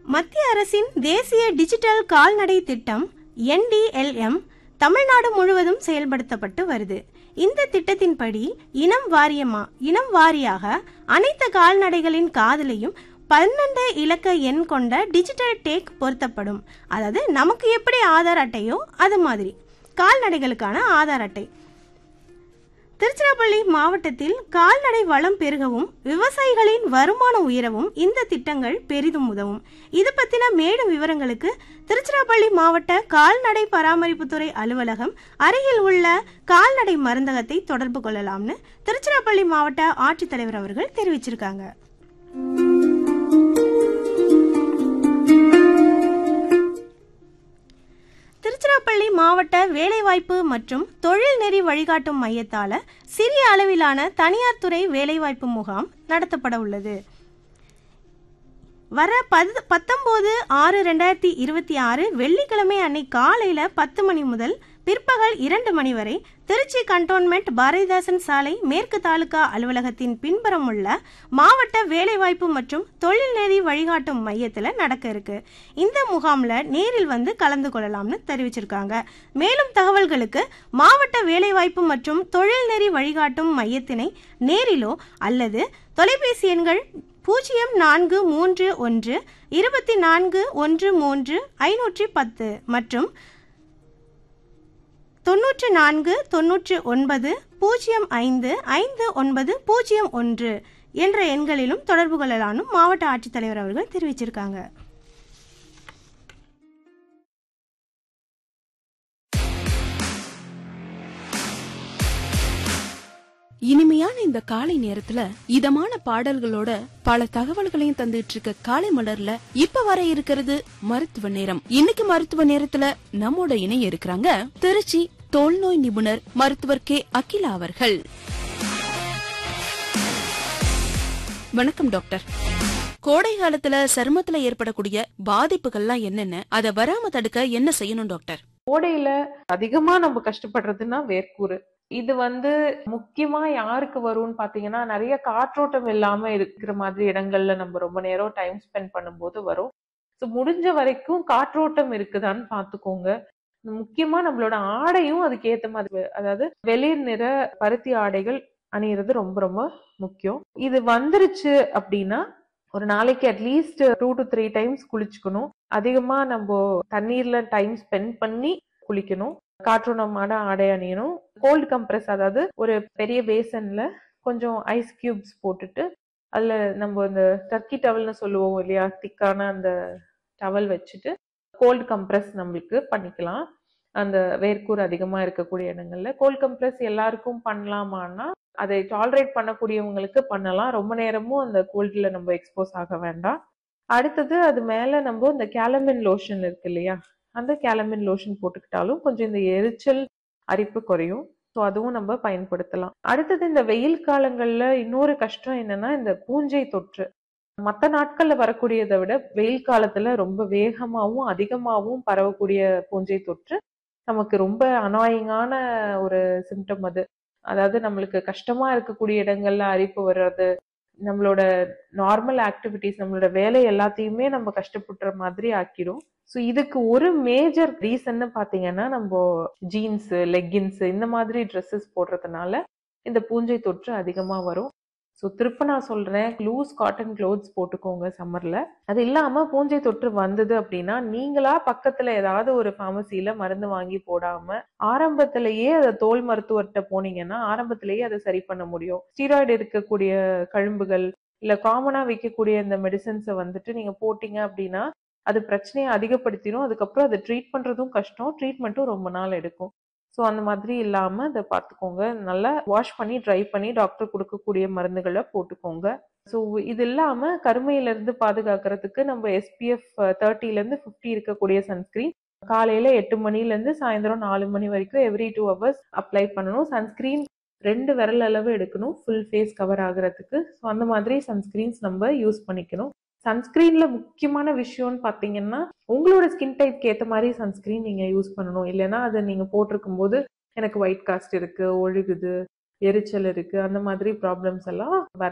மத்திய அரசின் தேசிய டிஜிட்டல் கால்நடை திட்டம் என்டிஎல்எம் தமிழ்நாடு முழுவதும் செயல்படுத்தப்பட்டு வருது இந்த திட்டத்தின்படி இனம் வாரியமா இனம் வாரியாக அனைத்து கால்நடைகளின் காதலையும் பன்னெண்டு இலக்க எண் கொண்ட டிஜிட்டல் டேக் பொருத்தப்படும் அதாவது நமக்கு எப்படி ஆதார் அட்டையோ அது மாதிரி கால்நடைகளுக்கான ஆதார் அட்டை திருச்சிராப்பள்ளி மாவட்டத்தில் கால்நடை வளம் பெருகவும் விவசாயிகளின் வருமானம் உயரவும் இந்த திட்டங்கள் பெரிதும் உதவும் இது பத்தின மேலும் விவரங்களுக்கு திருச்சிராப்பள்ளி மாவட்ட கால்நடை பராமரிப்புத்துறை அலுவலகம் அருகில் உள்ள கால்நடை மருந்தகத்தை தொடர்பு கொள்ளலாம்னு திருச்சிராப்பள்ளி மாவட்ட ஆட்சித்தலைவர் அவர்கள் தெரிவிச்சிருக்காங்க திருச்சிராப்பள்ளி மாவட்ட வேலைவாய்ப்பு மற்றும் தொழில் நெறி வழிகாட்டும் மையத்தால சிறிய அளவிலான தனியார் துறை வேலைவாய்ப்பு முகாம் நடத்தப்பட உள்ளது வர பது பத்தொம்போது ஆறு ரெண்டாயிரத்தி இருபத்தி ஆறு வெள்ளிக்கிழமை அன்னை காலையில பத்து மணி முதல் பிற்பகல் இரண்டு மணி வரை திருச்சி கண்டோன்மெண்ட் பாரதிதாசன் சாலை மேற்கு தாலுகா அலுவலகத்தின் பின்புறம் உள்ள மாவட்ட வேலைவாய்ப்பு மற்றும் தொழில் நெறி வழிகாட்டும் மையத்தில் நடக்க இருக்கு இந்த முகாம்ல நேரில் வந்து கலந்து கொள்ளலாம்னு தெரிவிச்சிருக்காங்க மேலும் தகவல்களுக்கு மாவட்ட வேலைவாய்ப்பு மற்றும் தொழில் நெறி வழிகாட்டும் மையத்தினை நேரிலோ அல்லது தொலைபேசி எண்கள் பூஜ்ஜியம் நான்கு மூன்று ஒன்று இருபத்தி நான்கு ஒன்று மூன்று ஐநூற்றி பத்து மற்றும் தொன்னூற்று நான்கு தொன்னூற்று ஒன்பது பூஜ்ஜியம் ஐந்து ஐந்து ஒன்பது பூஜ்ஜியம் ஒன்று என்ற எண்களிலும் தொடர்பு கொள்ளலாம்னு மாவட்ட ஆட்சித்தலைவர் அவர்கள் தெரிவிச்சிருக்காங்க இனிமையான இந்த காலை நேரத்துல இதமான பாடல்களோட பல தகவல்களையும் தந்துட்டு இருக்க காலை மலர்ல இப்ப வர இருக்கிறது மருத்துவ நேரம் இன்னைக்கு மருத்துவ நேரத்துல நம்மோட இணைய இருக்கிறாங்க திருச்சி தோல்நோய் நிபுணர் மருத்துவர் கே அகிலா அவர்கள் வணக்கம் டாக்டர் கோடை காலத்துல சருமத்துல ஏற்படக்கூடிய பாதிப்புகள்லாம் என்னென்ன அத வராம தடுக்க என்ன செய்யணும் டாக்டர் கோடையில அதிகமா நம்ம கஷ்டப்படுறதுன்னா வேர்க்கூறு இது வந்து முக்கியமா யாருக்கு வரும்னு பாத்தீங்கன்னா நிறைய காற்றோட்டம் இல்லாம இருக்கிற மாதிரி இடங்கள்ல நம்ம ரொம்ப நேரம் டைம் ஸ்பெண்ட் பண்ணும்போது வரும் ஸோ முடிஞ்ச வரைக்கும் காற்றோட்டம் இருக்குதான்னு பாத்துக்கோங்க முக்கியமா நம்மளோட ஆடையும் அதுக்கு ஏத்த மாதிரி அதாவது வெளிர் நிற பருத்தி ஆடைகள் அணியிறது ரொம்ப ரொம்ப முக்கியம் இது வந்துருச்சு அப்படின்னா ஒரு நாளைக்கு at least two to three times குளிச்சுக்கணும் அதிகமா நம்ம தண்ணீர்ல டைம் ஸ்பெண்ட் பண்ணி குளிக்கணும் காற்றோட்டமான ஆடை அணியணும் கோல்டு கம்ப்ரஸ் அதாவது ஒரு பெரிய பேசன்ல கொஞ்சம் ஐஸ் கியூப்ஸ் போட்டுட்டு அதுல நம்ம இந்த டர்க்கி டவல்னு சொல்லுவோம் இல்லையா திக்கான அந்த டவல் வச்சுட்டு கோல்டு கம்ப்ரஸ் நம்மளுக்கு பண்ணிக்கலாம் அந்த வேர்க்கூர் அதிகமா இருக்கக்கூடிய இடங்கள்ல கோல்டு கம்ப்ரஸ் எல்லாருக்கும் பண்ணலாமான்னா அதை டாலரேட் பண்ணக்கூடியவங்களுக்கு பண்ணலாம் ரொம்ப நேரமும் அந்த கோல்டுல நம்ம எக்ஸ்போஸ் ஆக வேண்டாம் அடுத்தது அது மேல நம்ம இந்த கேலமின் லோஷன் இருக்கு இல்லையா அந்த கேலமின் லோஷன் போட்டுக்கிட்டாலும் கொஞ்சம் இந்த எரிச்சல் அரிப்பு குறையும் ஸோ அதுவும் நம்ம பயன்படுத்தலாம் அடுத்தது இந்த வெயில் காலங்கள்ல இன்னொரு கஷ்டம் என்னன்னா இந்த பூஞ்சை தொற்று மற்ற நாட்கள்ல வரக்கூடியதை விட வெயில் காலத்துல ரொம்ப வேகமாகவும் அதிகமாகவும் பரவக்கூடிய பூஞ்சை தொற்று நமக்கு ரொம்ப அனாயிங்கான ஒரு சிம்டம் அது அதாவது நம்மளுக்கு கஷ்டமா இருக்கக்கூடிய இடங்கள்ல அரிப்பு வர்றது நம்மளோட நார்மல் ஆக்டிவிட்டிஸ் நம்மளோட வேலை எல்லாத்தையுமே நம்ம கஷ்டப்படுற மாதிரி ஆக்கிடும் ஸோ இதுக்கு ஒரு மேஜர் ரீசன்னு பார்த்தீங்கன்னா நம்ம ஜீன்ஸ் லெக்கின்ஸ் இந்த மாதிரி ட்ரெஸ்ஸஸ் போடுறதுனால இந்த பூஞ்சை தொற்று அதிகமாக வரும் ஸோ திருப்ப நான் சொல்றேன் லூஸ் காட்டன் க்ளோத்ஸ் போட்டுக்கோங்க சம்மர்ல அது இல்லாம பூஞ்சை தொற்று வந்தது அப்படின்னா நீங்களா பக்கத்துல ஏதாவது ஒரு ஃபார்மசியில மருந்து வாங்கி போடாம ஆரம்பத்திலேயே அதை தோல் மருத்துவர்கிட்ட போனீங்கன்னா ஆரம்பத்திலேயே அதை சரி பண்ண முடியும் ஸ்டீராய்டு இருக்கக்கூடிய கழும்புகள் இல்ல காமனா வைக்கக்கூடிய இந்த மெடிசன்ஸை வந்துட்டு நீங்க போட்டீங்க அப்படின்னா அது பிரச்சனையை அதிகப்படுத்திடும் அதுக்கப்புறம் அதை ட்ரீட் பண்றதும் கஷ்டம் ட்ரீட்மெண்ட்டும் ரொம்ப நாள் எடுக்கும் ஸோ அந்த மாதிரி இல்லாம அதை பார்த்துக்கோங்க நல்லா வாஷ் பண்ணி ட்ரை பண்ணி டாக்டர் கொடுக்கக்கூடிய மருந்துகளை போட்டுக்கோங்க ஸோ இது இல்லாம கருமையில இருந்து பாதுகாக்கிறதுக்கு நம்ம எஸ்பிஎஃப் தேர்ட்டில இருந்து ஃபிஃப்டி இருக்கக்கூடிய சன்ஸ்கிரீன் காலையில எட்டு மணில இருந்து சாயந்தரம் நாலு மணி வரைக்கும் எவ்ரி டூ ஹவர்ஸ் அப்ளை பண்ணணும் சன்ஸ்கிரீன் ரெண்டு விரல் அளவு எடுக்கணும் ஃபுல் ஃபேஸ் கவர் ஆகுறதுக்கு ஸோ அந்த மாதிரி சன்ஸ்கிரீன்ஸ் நம்ம யூஸ் பண்ணிக்கணும் சன்ஸ்கிரீன்ல முக்கியமான விஷயம்னு பாத்தீங்கன்னா உங்களோட ஸ்கின் டைப்க்கு ஏத்த மாதிரி சன்ஸ்கிரீன் நீங்க யூஸ் பண்ணணும் இல்லைன்னா அதை நீங்க போட்டிருக்கும் போது எனக்கு ஒயிட் காஸ்ட் இருக்கு ஒழுகுது எரிச்சல் இருக்கு அந்த மாதிரி ப்ராப்ளம்ஸ் எல்லாம் வர